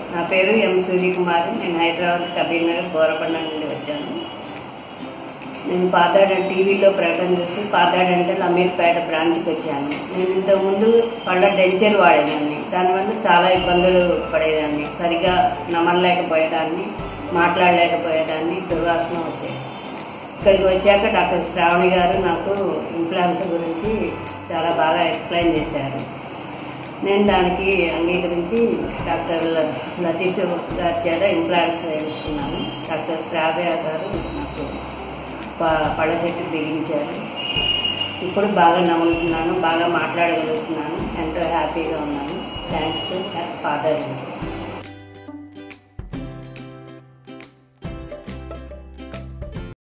నా పేరు ఎం సూర్యకుమారి నేను హైదరాబాద్ కబీర్ నగర్ గోరబండ నుండి వచ్చాను నేను పాతాడ టీవీలో ప్రకటన చూసి పాతాడంటే అమీర్పేట బ్రాంచ్కి వచ్చాను నేను ఇంతకుముందు పళ్ళ డెంచర్ వాడేదాన్ని దానివల్ల చాలా ఇబ్బందులు పడేదాన్ని సరిగా నమ్మలేకపోయేదాన్ని మాట్లాడలేకపోయేదాన్ని దుర్వాసన వచ్చేది ఇక్కడికి వచ్చాక డాక్టర్ శ్రావణి గారు నాకు ఇంప్లాంట్స్ గురించి చాలా బాగా ఎక్స్ప్లెయిన్ చేశారు నేను దానికి అంగీకరించి డాక్టర్ ల- లతీఫ్ గారి చేత ఇంప్లాంట్స్ వేయించుకున్నాను డాక్టర్ శ్రావ్య గారు నాకు ప- పళ్ళ చెట్టు బిగించారు ఇప్పుడు బాగా నమ్ముతున్నాను బాగా మాట్లాడగలుగుతున్నాను ఎంతో హ్యాపీగా ఉన్నాను థ్యాంక్స్ టు ఫాదర్